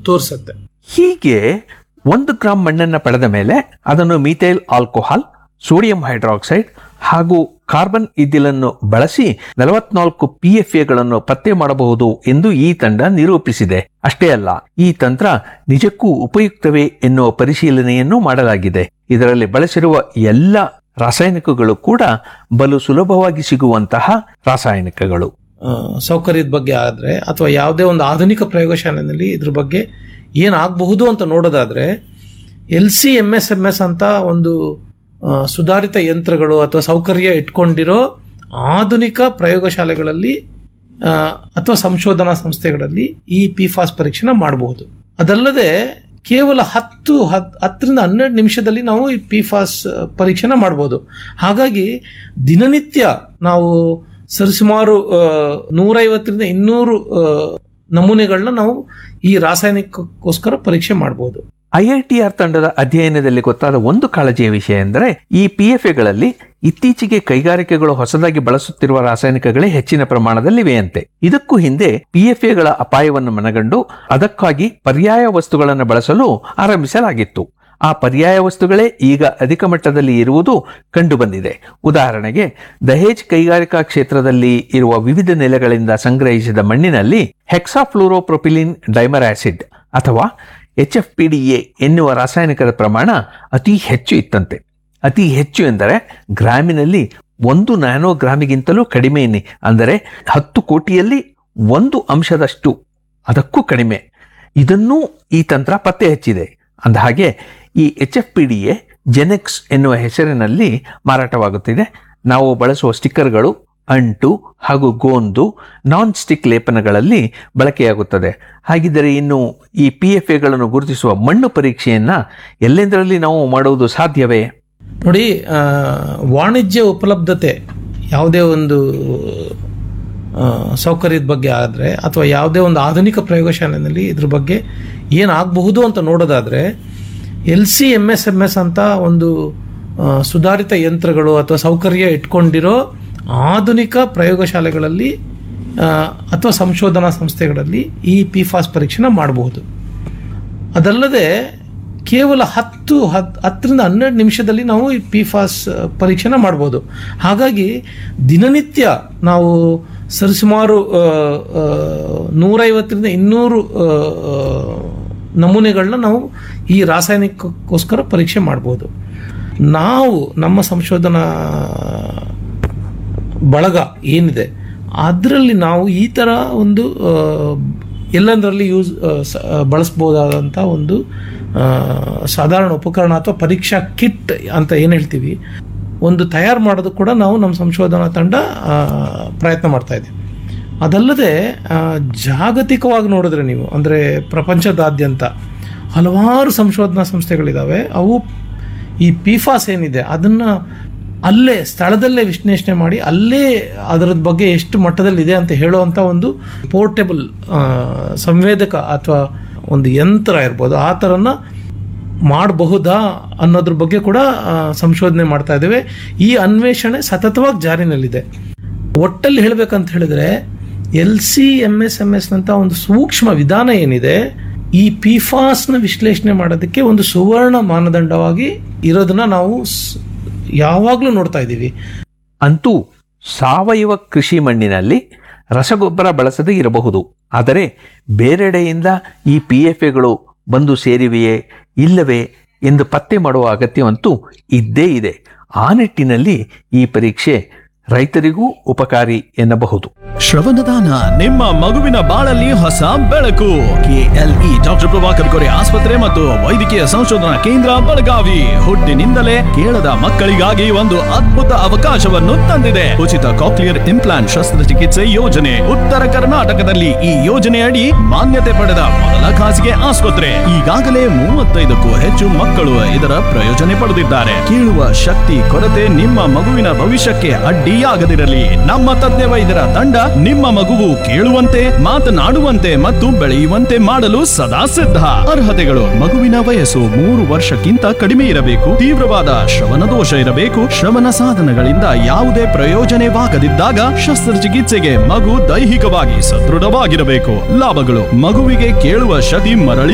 ತೋರಿಸುತ್ತೆ ಹೀಗೆ ಒಂದು ಗ್ರಾಂ ಮಣ್ಣನ್ನು ಪಡೆದ ಮೇಲೆ ಅದನ್ನು ಮೀಥೈಲ್ ಆಲ್ಕೋಹಾಲ್ ಸೋಡಿಯಂ ಹೈಡ್ರಾಕ್ಸೈಡ್ ಹಾಗೂ ಕಾರ್ಬನ್ ಇದ್ದಿಲನ್ನು ಬಳಸಿ ನಲವತ್ನಾಲ್ಕು ಪಿ ಎಫ್ ಎಗಳನ್ನು ಪತ್ತೆ ಮಾಡಬಹುದು ಎಂದು ಈ ತಂಡ ನಿರೂಪಿಸಿದೆ ಅಷ್ಟೇ ಅಲ್ಲ ಈ ತಂತ್ರ ನಿಜಕ್ಕೂ ಉಪಯುಕ್ತವೇ ಎನ್ನುವ ಪರಿಶೀಲನೆಯನ್ನು ಮಾಡಲಾಗಿದೆ ಇದರಲ್ಲಿ ಬಳಸಿರುವ ಎಲ್ಲ ರಾಸಾಯನಿಕಗಳು ಕೂಡ ಬಲು ಸುಲಭವಾಗಿ ಸಿಗುವಂತಹ ರಾಸಾಯನಿಕಗಳು ಆ, ಸೌಕರ್ಯದ ಬಗ್ಗೆ ಆದರೆ ಅಥವಾ ಯಾವುದೇ ಒಂದು ಆಧುನಿಕ ಪ್ರಯೋಗಶಾಲೆಯಲ್ಲಿ ಇದ್ರ ಬಗ್ಗೆ ಏನಾಗಬಹುದು ಅಂತ ನೋಡೋದಾದ್ರೆ L C M S M S ಅಂತ ಒಂದು ಆ, ಸುಧಾರಿತ ಯಂತ್ರಗಳು ಅಥವಾ ಸೌಕರ್ಯ ಇಟ್ಕೊಂಡಿರೋ ಆಧುನಿಕ ಪ್ರಯೋಗಶಾಲೆಗಳಲ್ಲಿ ಆ, ಅಥವಾ ಸಂಶೋಧನಾ ಸಂಸ್ಥೆಗಳಲ್ಲಿ ಈ ಪಿ ಫಾಸ್ ಪರೀಕ್ಷೆನ ಮಾಡಬಹುದು ಅದಲ್ಲದೆ ಕೇವಲ ಹತ್ತು ಹತ್ ಹತ್ತರಿಂದ ಹನ್ನೆರಡು ನಿಮಿಷದಲ್ಲಿ ನಾವು ಈ ಪಿ ಫಾಸ್ ಪರೀಕ್ಷೆನ ಮಾಡ್ಬೋದು ಹಾಗಾಗಿ ದಿನನಿತ್ಯ ನಾವು ಸರಿಸುಮಾರು ಆ, ನೂರೈವತ್ತರಿಂದ ಇನ್ನೂರು ಆ, ನಮೂನೆಗಳನ್ನ ನಾವು ಈ ರಾಸಾಯನಿಕಕ್ಕೋಸ್ಕರ ಪರೀಕ್ಷೆ ಮಾಡ್ಬೋದು ಐಐಟಿಆರ್ ತಂಡದ ಅಧ್ಯಯನದಲ್ಲಿ ಗೊತ್ತಾದ ಒಂದು ಕಾಳಜಿಯ ವಿಷಯ ಎಂದರೆ ಈ ಪಿಎಫ್ಎಗಳಲ್ಲಿ ಇತ್ತೀಚೆಗೆ ಕೈಗಾರಿಕೆಗಳು ಹೊಸದಾಗಿ ಬಳಸುತ್ತಿರುವ ರಾಸಾಯನಿಕಗಳೇ ಹೆಚ್ಚಿನ ಪ್ರಮಾಣದಲ್ಲಿವೆಯಂತೆ ಇದಕ್ಕೂ ಹಿಂದೆ ಪಿಎಫ್ಎಗಳ ಅಪಾಯವನ್ನು ಮನಗಂಡು ಅದಕ್ಕಾಗಿ ಪರ್ಯಾಯ ವಸ್ತುಗಳನ್ನು ಬಳಸಲು ಆರಂಭಿಸಲಾಗಿತ್ತು ಆ ಪರ್ಯಾಯ ವಸ್ತುಗಳೇ ಈಗ ಅಧಿಕ ಮಟ್ಟದಲ್ಲಿ ಇರುವುದು ಕಂಡುಬಂದಿದೆ ಉದಾಹರಣೆಗೆ ದಹೇಜ್ ಕೈಗಾರಿಕಾ ಕ್ಷೇತ್ರದಲ್ಲಿ ಇರುವ ವಿವಿಧ ನೆಲೆಗಳಿಂದ ಸಂಗ್ರಹಿಸಿದ ಮಣ್ಣಿನಲ್ಲಿ ಹೆಕ್ಸಾಫ್ಲೂರೋಪ್ರೊಪಿಲಿನ್ ಡೈಮರ್ ಆಸಿಡ್ ಅಥವಾ H F P D A ಎನ್ನುವ ರಾಸಾಯನಿಕದ ಪ್ರಮಾಣ ಅತಿ ಹೆಚ್ಚು ಇತ್ತಂತೆ ಅತಿ ಹೆಚ್ಚು ಎಂದರೆ ಗ್ರಾಮಿನಲ್ಲಿ ಒಂದು ನ್ಯಾನೋಗ್ರಾಮಿಗಿಂತಲೂ ಕಡಿಮೆ ಎನ್ನಿ ಅಂದರೆ ಹತ್ತು ಕೋಟಿಯಲ್ಲಿ ಒಂದು ಅಂಶದಷ್ಟು ಅದಕ್ಕೂ ಕಡಿಮೆ ಇದನ್ನೂ ಈ ತಂತ್ರ ಪತ್ತೆ ಹಚ್ಚಿದೆ ಅಂದಹಾಗೆ ಈ H F P D A GenX ಎನ್ನುವ ಹೆಸರಿನಲ್ಲಿ ಮಾರಾಟವಾಗುತ್ತಿದೆ ನಾವು ಬಳಸುವ ಸ್ಟಿಕ್ಕರ್ಗಳು ಅಂಟು ಹಾಗೂ ಗೋಂದು ನಾನ್ ಸ್ಟಿಕ್ ಲೇಪನಗಳಲ್ಲಿ ಬಳಕೆಯಾಗುತ್ತದೆ ಹಾಗಿದ್ದರೆ ಇನ್ನು ಈ ಪಿ ಎಫ್ ಎಗಳನ್ನು ಗುರುತಿಸುವ ಮಣ್ಣು ಪರೀಕ್ಷೆಯನ್ನ ಎಲ್ಲೆಂದರಲ್ಲಿ ನಾವು ಮಾಡುವುದು ಸಾಧ್ಯವೇ ನೋಡಿ ಆ, ವಾಣಿಜ್ಯ ಉಪಲಬ್ಧತೆ ಯಾವುದೇ ಒಂದು ಆ, ಸೌಕರ್ಯದ ಬಗ್ಗೆ ಆದರೆ ಅಥವಾ ಯಾವುದೇ ಒಂದು ಆಧುನಿಕ ಪ್ರಯೋಗಶಾಲೆಯಲ್ಲಿ ಇದ್ರ ಬಗ್ಗೆ ಏನಾಗಬಹುದು ಅಂತ ನೋಡೋದಾದ್ರೆ L C M S M S ಅಂತ ಒಂದು ಆ, ಸುಧಾರಿತ ಯಂತ್ರಗಳು ಅಥವಾ ಸೌಕರ್ಯ ಇಟ್ಕೊಂಡಿರೋ ಆಧುನಿಕ ಪ್ರಯೋಗಶಾಲೆಗಳಲ್ಲಿ ಆ, ಅಥವಾ ಸಂಶೋಧನಾ ಸಂಸ್ಥೆಗಳಲ್ಲಿ ಈ ಪಿ ಫಾಸ್ ಪರೀಕ್ಷೆನ ಮಾಡಬಹುದು ಅದಲ್ಲದೆ ಕೇವಲ ಹತ್ತು ಹತ್ ಹತ್ತರಿಂದ ಹನ್ನೆರಡು ನಿಮಿಷದಲ್ಲಿ ನಾವು ಈ ಪಿ ಫಾಸ್ ಪರೀಕ್ಷೆನ ಮಾಡ್ಬೋದು ಹಾಗಾಗಿ ದಿನನಿತ್ಯ ನಾವು ಸರಿಸುಮಾರು ಆ, ಆ, ನೂರೈವತ್ತರಿಂದ ಇನ್ನೂರು ಆ, ಆ, ನಮೂನೆಗಳನ್ನ ನಾವು ಈ ರಾಸಾಯನಿಕಕ್ಕೋಸ್ಕರ ಪರೀಕ್ಷೆ ಮಾಡ್ಬೋದು ನಾವು ನಮ್ಮ ಸಂಶೋಧನಾ ಬಳಗ ಏನಿದೆ ಅದರಲ್ಲಿ ನಾವು ಈ ಥರ ಒಂದು ಆ, ಎಲ್ಲಂದರಲ್ಲಿ ಯೂಸ್ ಆ, ಸ- ಆ, ಬಳಸ್ಬೋದಾದಂಥ ಒಂದು ಆ, ಸಾಧಾರಣ ಉಪಕರಣ ಅಥವಾ ಪರೀಕ್ಷಾ ಕಿಟ್ ಅಂತ ಏನು ಹೇಳ್ತೀವಿ ಒಂದು ತಯಾರು ಮಾಡೋದು ಕೂಡ ನಾವು ನಮ್ಮ ಸಂಶೋಧನಾ ತಂಡ ಆ, ಪ್ರಯತ್ನ ಮಾಡ್ತಾ ಇದ್ದೀವಿ ಅದಲ್ಲದೆ ಆ, ಜಾಗತಿಕವಾಗಿ ನೋಡಿದ್ರೆ ನೀವು ಅಂದರೆ ಪ್ರಪಂಚದಾದ್ಯಂತ ಹಲವಾರು ಸಂಶೋಧನಾ ಸಂಸ್ಥೆಗಳಿದ್ದಾವೆ ಅವು ಈ ಪಿಫಾಸ್ ಏನಿದೆ ಅದನ್ನು ಅಲ್ಲೇ ಸ್ಥಳದಲ್ಲೇ ವಿಶ್ಲೇಷಣೆ ಮಾಡಿ ಅಲ್ಲೇ ಅದರ ಬಗ್ಗೆ ಎಷ್ಟು ಮಟ್ಟದಲ್ಲಿದೆ ಅಂತ ಹೇಳುವಂಥ ಒಂದು ಪೋರ್ಟೇಬಲ್ ಸಂವೇದಕ ಅಥವಾ ಒಂದು ಯಂತ್ರ ಇರ್ಬೋದು ಆ ಥರನ ಮಾಡಬಹುದಾ ಅನ್ನೋದ್ರ ಬಗ್ಗೆ ಕೂಡ ಆ, ಸಂಶೋಧನೆ ಮಾಡ್ತಾ ಇದ್ದೇವೆ ಈ ಅನ್ವೇಷಣೆ ಸತತವಾಗಿ ಜಾರಿನಲ್ಲಿದೆ ಒಟ್ಟಲ್ಲಿ ಹೇಳ್ಬೇಕಂತ ಹೇಳಿದ್ರೆ L C M S M S ನಂತ ಒಂದು ಸೂಕ್ಷ್ಮ ವಿಧಾನ ಏನಿದೆ ಈ ಪಿಫಾಸ್ನ ವಿಶ್ಲೇಷಣೆ ಮಾಡೋದಕ್ಕೆ ಒಂದು ಸುವರ್ಣ ಮಾನದಂಡವಾಗಿ ಇರೋದನ್ನ ನಾವು ಸ್- ಯಾವಾಗಲೂ ನೋಡ್ತಾ ಇದ್ದೀವಿ ಅಂತೂ ಸಾವಯವ ಕೃಷಿ ಮಣ್ಣಿನಲ್ಲಿ ರಸಗೊಬ್ಬರ ಬಳಸದೇ ಇರಬಹುದು ಆದರೆ ಬೇರೆಡೆಯಿಂದ ಈ ಪಿ ಎಫ್ ಎಗಳು ಬಂದು ಸೇರಿವೆಯೇ ಇಲ್ಲವೇ ಎಂದು ಪತ್ತೆ ಮಾಡುವ ಅಗತ್ಯವಂತೂ ಇದ್ದೇ ಇದೆ ಆ ನಿಟ್ಟಿನಲ್ಲಿ ಈ ಪರೀಕ್ಷೆ ರೈತರಿಗೂ ಉಪಕಾರಿ ಎನ್ನಬಹುದು ಶ್ರವಣದಾನ ನಿಮ್ಮ ಮಗುವಿನ ಬಾಳಲ್ಲಿ ಹೊಸ ಬೆಳಕು ಕೆಎಲ್ಇ ಡಾಕ್ಟರ್ ಪ್ರಭಾಕರ್ ಕೊರೆ ಆಸ್ಪತ್ರೆ ಮತ್ತು ವೈದ್ಯಕೀಯ ಸಂಶೋಧನಾ ಕೇಂದ್ರ ಬೆಳಗಾವಿ ಹುಟ್ಟಿನಿಂದಲೇ ಕೇಳದ ಮಕ್ಕಳಿಗಾಗಿ ಒಂದು ಅದ್ಭುತ ಅವಕಾಶವನ್ನು ತಂದಿದೆ ಉಚಿತ ಕಾಕ್ಲಿಯರ್ ಇಂಪ್ಲಾಂಟ್ ಶಸ್ತ್ರಚಿಕಿತ್ಸೆ ಯೋಜನೆ ಉತ್ತರ ಕರ್ನಾಟಕದಲ್ಲಿ ಈ ಯೋಜನೆಯಡಿ ಮಾನ್ಯತೆ ಪಡೆದ ಮೊದಲ ಖಾಸಗಿ ಆಸ್ಪತ್ರೆ ಈಗಾಗಲೇ ಮೂವತ್ತೈದಕ್ಕೂ ಹೆಚ್ಚು ಮಕ್ಕಳು ಇದರ ಪ್ರಯೋಜನೆ ಪಡೆದಿದ್ದಾರೆ ಕೇಳುವ ಶಕ್ತಿ ಕೊರತೆ ನಿಮ್ಮ ಮಗುವಿನ ಭವಿಷ್ಯಕ್ಕೆ ಅಡ್ಡಿಯಾಗದಿರಲಿ ನಮ್ಮ ತಜ್ಞ ವೈದ್ಯರ ತಂಡ ನಿಮ್ಮ ಮಗುವು ಕೇಳುವಂತೆ ಮಾತನಾಡುವಂತೆ ಮತ್ತು ಬೆಳೆಯುವಂತೆ ಮಾಡಲು ಸದಾ ಸಿದ್ಧ ಅರ್ಹತೆಗಳು ಮಗುವಿನ ವಯಸ್ಸು ಮೂರು ವರ್ಷಕ್ಕಿಂತ ಕಡಿಮೆ ಇರಬೇಕು ತೀವ್ರವಾದ ಶ್ರವಣ ದೋಷ ಇರಬೇಕು ಶ್ರವಣ ಸಾಧನಗಳಿಂದ ಯಾವುದೇ ಪ್ರಯೋಜನವಾಗದಿದ್ದಾಗ ಶಸ್ತ್ರಚಿಕಿತ್ಸೆಗೆ ಮಗು ದೈಹಿಕವಾಗಿ ಸದೃಢವಾಗಿರಬೇಕು ಲಾಭಗಳು ಮಗುವಿಗೆ ಕೇಳುವ ಶಕ್ತಿ ಮರಳಿ